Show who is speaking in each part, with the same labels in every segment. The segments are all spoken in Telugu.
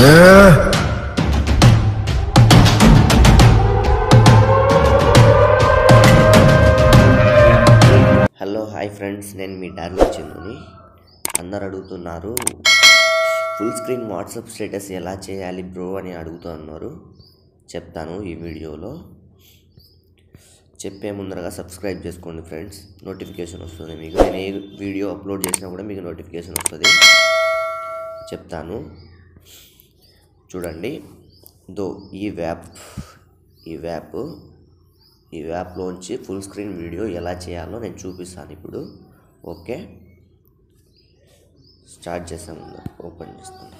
Speaker 1: హలో హాయ్ ఫ్రెండ్స్ నేను మీ డార్లింగ్ చందుని అందరు అడుగుతున్నారు ఫుల్ స్క్రీన్ వాట్సాప్ స్టేటస్ ఎలా చేయాలి బ్రో అని అడుగుతున్నారు చెప్తాను ఈ వీడియోలో చెప్పే ముందరగా సబ్స్క్రైబ్ చేసుకోండి ఫ్రెండ్స్ నోటిఫికేషన్ వస్తుంది మీకు నేను ఏ వీడియో అప్లోడ్ చేసినా కూడా మీకు నోటిఫికేషన్ వస్తుంది చెప్తాను చూడండి దో ఈ వ్యాప్ ఈ వ్యాప్ ఈ యాప్లోంచి ఫుల్ స్క్రీన్ వీడియో ఎలా చేయాలో నేను చూపిస్తాను ఇప్పుడు ఓకే స్టార్ట్ చేసాం ముందు ఓపెన్ చేస్తాను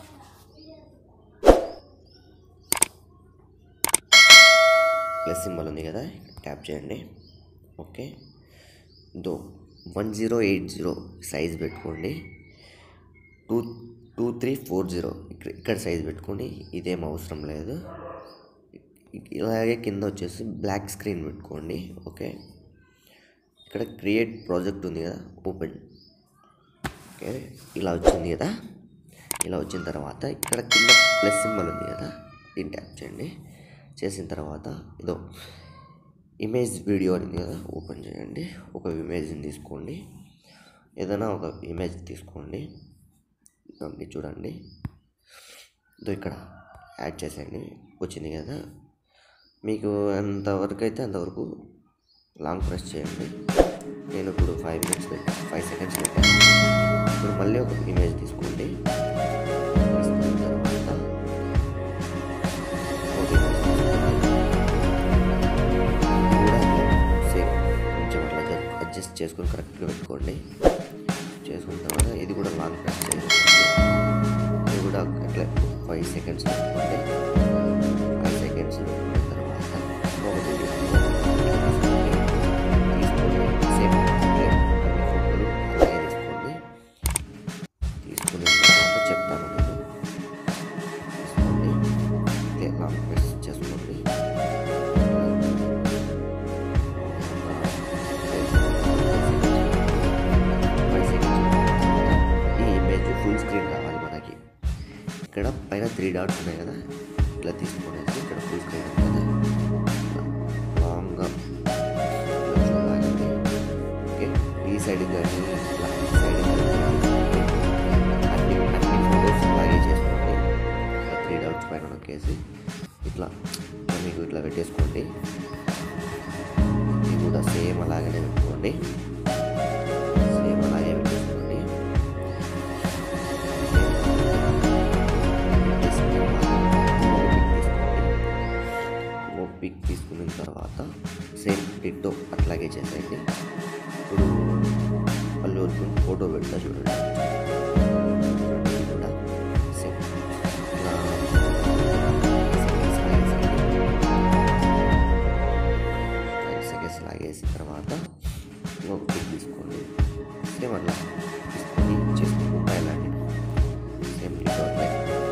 Speaker 1: ప్లస్ సింబల్ ఉంది కదా ట్యాప్ చేయండి ఓకే దో one zero eight zero size పెట్టుకోండి two two three four zero ఇక్కడ ఇక్కడ సైజ్ పెట్టుకోండి ఇదేం అవసరం లేదు ఇలాగే కింద వచ్చేసి బ్లాక్ స్క్రీన్ పెట్టుకోండి ఓకే ఇక్కడ క్రియేట్ ప్రాజెక్ట్ ఉంది కదా ఓపెన్ ఓకే ఇలా వచ్చింది కదా ఇలా వచ్చిన తర్వాత ఇక్కడ కింద ప్లస్ సింబల్ ఉంది కదా దీన్ని ట్యాప్ చేయండి చేసిన తర్వాత ఇదో ఇమేజ్ వీడియో అని ఉంది కదా ఓపెన్ చేయండి ఒక ఇమేజ్ని తీసుకోండి ఏదైనా ఒక ఇమేజ్ తీసుకోండి దాన్ని చూడండి ఇదో ఇక్కడ యాడ్ చేసేయండి వచ్చింది కదా మీకు ఎంతవరకు అయితే అంతవరకు లాంగ్ ప్రెస్ చేయండి నేను ఇప్పుడు ఫైవ్ మినిట్స్ ఫైవ్ సెకండ్స్ పెట్టాను ఇప్పుడు మళ్ళీ ఒక ఇమేజ్ తీసుకోండి తీసుకున్న తర్వాత ఓకే కూడా సేమ్ కొంచెం అట్లా అడ్జస్ట్ చేసుకొని కరెక్ట్గా పెట్టుకోండి చేసుకున్న తర్వాత ఇది కూడా లాంగ్ ప్రెస్ చేయండి ఇది కూడా అట్లా ఫైవ్ సెకండ్స్ పెట్టుకోండి ఫైవ్ సెకండ్స్ పెట్టుకున్న తర్వాత ఒక వీడియో తీసుకొని సేమ్ అట్లే అన్ని ఫోటోలు అలాగే తీసుకోండి తీసుకున్న తర్వాత చెప్తాను నేను తీసుకోండి ఇట్లే లాంగ్ ప్రెస్ చేసుకోండి ఫైవ్ సెకండ్స్ ఈ ఇమేజ్ ఫుల్ స్క్రీన్ కావాలి మనకి ఇక్కడ పైన త్రీ డాట్స్ ఉన్నాయి కదా ఇట్లా తీసుకునేసి ఇక్కడ ఫుల్ స్క్రీన్ ఉంది కదా లాంగ్గా లాగండి ఓకే ఈ సైడ్ కానీ ఇట్లా ఈ సైడ్ అన్ని అన్ని ఫోటోస్ అలాగే చేసుకోండి ఇట్లా త్రీ డాట్స్ పైన నొక్కేసి ఇట్లా మీకు ఇట్లా పెట్టేసుకోండి ఇది కూడా సేమ్ అలాగనే పెట్టుకోండి సేమ్ అలాగే పెట్టేసుకోండి ఒక పిక్ తీసుకున్న తర్వాత సేమ్ డిట్టో అట్లాగే చేసేయండి ఇప్పుడు అల్లు అర్జున్ ఫోటో పెడతా చూడండి ఇది కూడా సేమ్ ఇలా ఫైవ్ సెకండ్స్ లాగేసిన తర్వాత ఇంకొక పిక్ తీసుకోండి సేమ్ అట్లా తీసుకొని చేసుకుంటూ ఇలాంటి సేమ్ డిట్టో అట్లా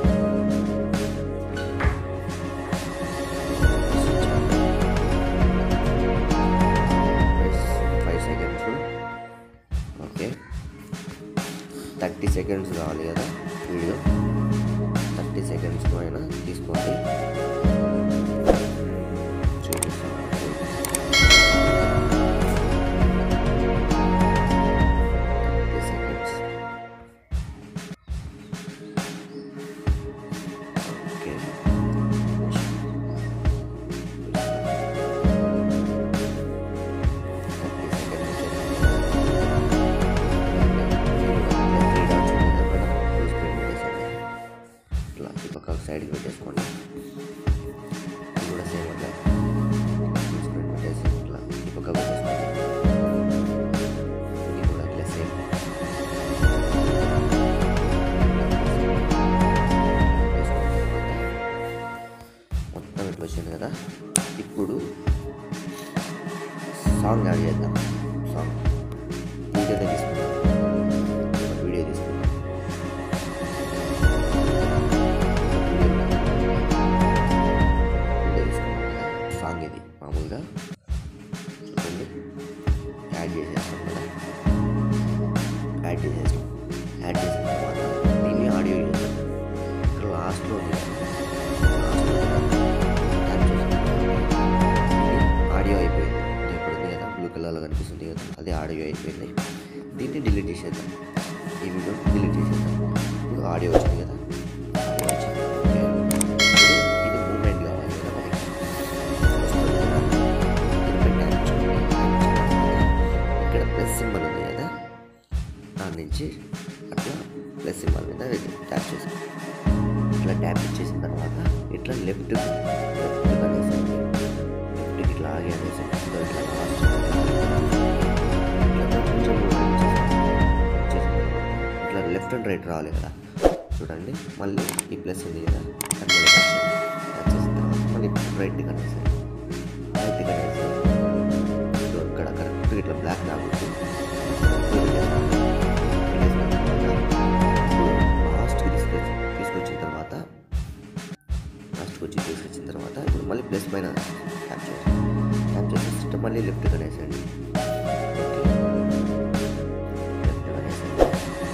Speaker 1: five seconds okay thirty seconds కావాలి కదా వీడియో థర్టీ సెకండ్స్ అయినా తీసుకోండి చూపిస్తాను థర్టీ సెకండ్స్ ఓకే ఇట్లా ఈ పక్క సైడ్కి పెట్టేసుకోండి ఇది కూడా సేమ్ అట్లా తీసుకొని పెట్టేసి ఇట్లా ఈ పక్క పెట్టేసుకోండి ఇది కూడా ఇట్లా సేమ్ మొత్తం ఇట్లా వచ్చింది కదా ఇప్పుడు సాంగ్ యాడ్ చేద్దాం సాంగ్ వీడియోనే తీసుకుందాం ఒక వీడియో తీసుకుందాం వీడియో తీసుకున్నాం కదా సాంగ్ ఇది మామూలుగా చూడండి యాడ్ చేసేస్తాం కదా యాడ్ చేసేస్తాం యాడ్ చేసిన తర్వాత దీన్ని ఆడియో చేద్దాం ఇక్కడ లాస్ట్లో ఉంది కదా ఆడియో అయిపోయింది దీన్ని డిలీట్ చేసేద్దాం ఈ వీడియో డిలీట్ చేసేద్దాం ఇప్పుడు ఆడియో వచ్చింది కదా ఆడియో వచ్చింది ఓకే. ఇప్పుడు ఇది మూమెంట్ కావాలి కదా మనకి వస్తుంది కదా. దీనిపై ట్యాప్ చేయండి. ట్యాప్ చేసిన తర్వాత ఇక్కడ ప్లస్ సింబల్ ఉంది కదా దాని నుంచి అట్లా ప్లస్ సింబల్ మీద ట్యాప్ చేసి ఇట్లా ట్యాప్ ఇచ్చేసిన తర్వాత ఇట్లా లెఫ్ట్ లెఫ్ట్ అనేసి లెఫ్ట్కి ఇట్లా ఆగి అనేసి ఇట్లా ఇట్లా last ఇట్లా కొంచెం movement చేసి- చేసిన తర్వాత ఇట్లా లెఫ్ట్ అండ్ రైట్ రావాలి కదా చూడండి మళ్ళీ ఈ ప్లస్ ఉంది కదా అది మళ్ళీ టచ్ చేయండి టచ్ చేసిన తర్వాత మళ్ళీ రైట్కి అనేసి రైట్కి అనేసి సో ఇక్కడ కరెక్ట్ ఇట్లా బ్లాక్ రాకూడదు లాస్ట్కి తీసుకొచ్చి తీసుకొచ్చిన తర్వాత లాస్ట్కి వచ్చి తీసుకొచ్చిన తర్వాత ఇప్పుడు మళ్ళీ ప్లస్ పైన ట్యాప్ చేయండి ట్యాప్ చేసేసి మళ్ళీ లెఫ్ట్ కనేసండి లెఫ్ట్ కనేసండి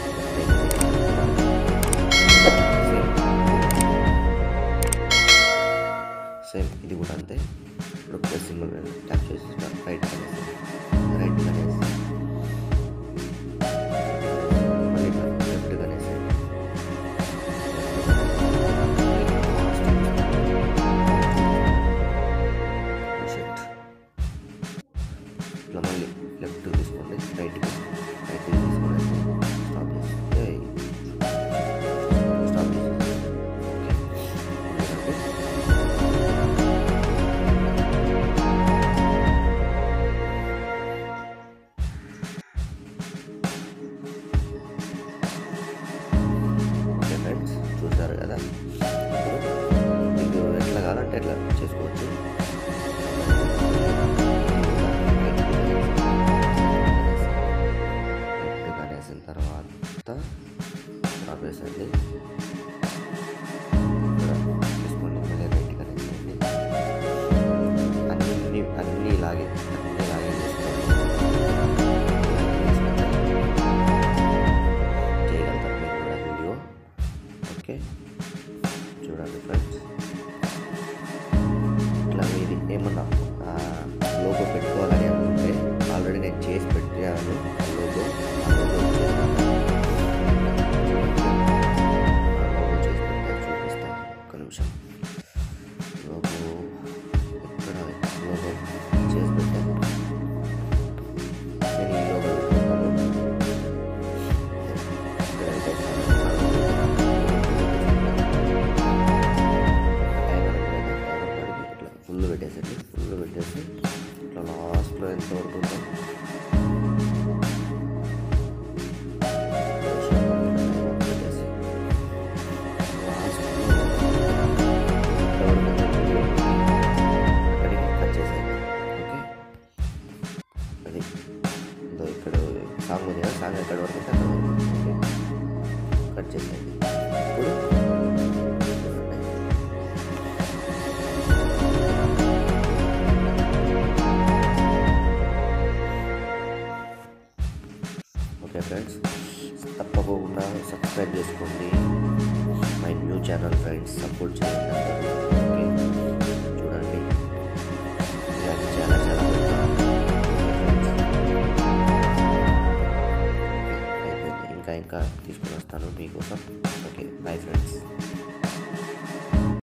Speaker 1: సేమ్ ఇది కూడా అంతే ఇప్పుడు ప్లస్ సింబల్ మీద ట్యాప్ చేసి రైట్ కనేసి రైట్ కనేసి మళ్ళీ లెఫ్ట్ కనేసి షిఫ్ట్ ఇట్లా మళ్ళీ లెఫ్ట్ తీసుకోండి రైట్ రైట్ తీసుకొని స్టాప్ చేసి స్టాప్ చేసి ఓకే ఓకే ఫ్రెండ్స్ చూసారు కదా ఇప్పుడు మీకు ఎట్లా కావాలంటే ఎట్లా చేసుకోవచ్చు లెఫ్ట్ కనేసిన తర్వాత స్టాప్ వేసండి ఇక్కడ తీసుకోండి మళ్ళీ రైట్ కనేసండి అన్ని అన్నీ ఇలాగే అన్నీ ఇలాగే చేసుకోండి చేయగలుగుతారు మీరు కూడా వీడియో ఓకే చూడండి ఫ్రెండ్స్ ఇట్లా మీది ఏమన్నా లోగో పెట్టుకోవాలని అనుకుంటే ఆల్రెడీ నేను చేసి పెట్టాను లోగో లోగో చేసి పెట్టాను చూపిస్తాను ఒక్క నిమిషం లోగో ఎక్కడ లోగో చేసి పెట్టాను నేను ఈ లోగో పెట్టుకున్నాను ఇట్లా ఫుల్ పెట్టేసండి ఫుల్ పెట్టేసి ఇట్లా లాస్ట్లో ఎంత వరకు ఉందో పెట్టేసి అక్కడికి కట్ చేసేయండి ఓకే అది ఇదో ఇక్కడ సాంగ్ ఉంది కదా సాంగ్ ఎక్కడ వరకు ఉంటే అక్కడ వరకు ఓకే కట్ చేసేయండి ఇప్పుడు చూడండి. ఓకే ఫ్రెండ్స్ తప్పకుండా సబ్స్క్రైబ్ చేసుకోండి my new channel friends support చేయండి అందరూ. ఓకే చూడండి ఇలాంటి చాలా చాలా ఓకే అయిపోయింది ఇంకా ఇంకా తీసుకుని వస్తాను మీకోసం ఓకే బాయ్ ఫ్రెండ్స్